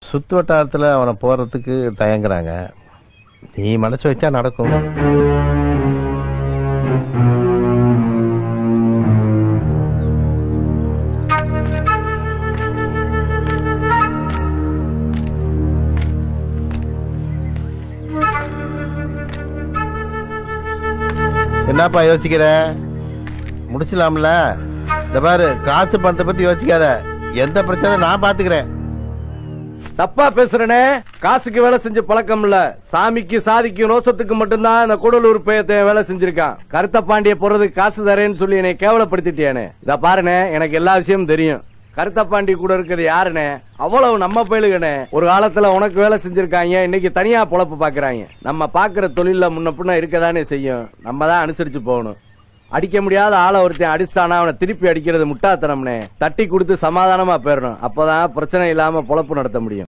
சுத்து வட்டாரத்துல அவனை போறதுக்கு தயங்குறாங்க நீ மனசு வச்சா நடக்கும் என்னப்பா யோசிக்கிற முடிச்சலாம்ல இந்த பாரு காசு பணத்தை பத்தி யோசிக்காத எந்த பிரச்சனை நான் பாத்துக்கிறேன் தப்பா பேசுறனே காசுக்கு வேலை செஞ்ச பழக்கம் இல்ல சாமிக்கு சாதிக்கு ரோசத்துக்கு மட்டும்தான் இந்த கூடலூர் பேயத்தை வேலை செஞ்சிருக்கான் கருத்த பாண்டிய போறதுக்கு காசு தரேன்னு சொல்லி என்னை கேவலப்படுத்திட்டியானே இத பாருனே எனக்கு எல்லா விஷயமும் தெரியும் கருத்த பாண்டி கூட இருக்கிறது யாருனே அவ்வளவு நம்ம பயிலுகனே ஒரு காலத்துல உனக்கு வேலை செஞ்சிருக்காங்க இன்னைக்கு தனியா பொழப்பு பாக்குறாங்க நம்ம பாக்குற தொழில முன்ன பின்ன இருக்கதானே செய்யும் நம்ம தான் அனுசரிச்சு போகணும் அடிக்க முடியாத ஆளை ஒருத்தன் அடிச்சானா அவனை திருப்பி அடிக்கிறது முட்டாத்தனம்னே தட்டி கொடுத்து சமாதானமா போயிடணும் அப்பதான் பிரச்சனை இல்லாம பொழப்பு நடத்த முடியும்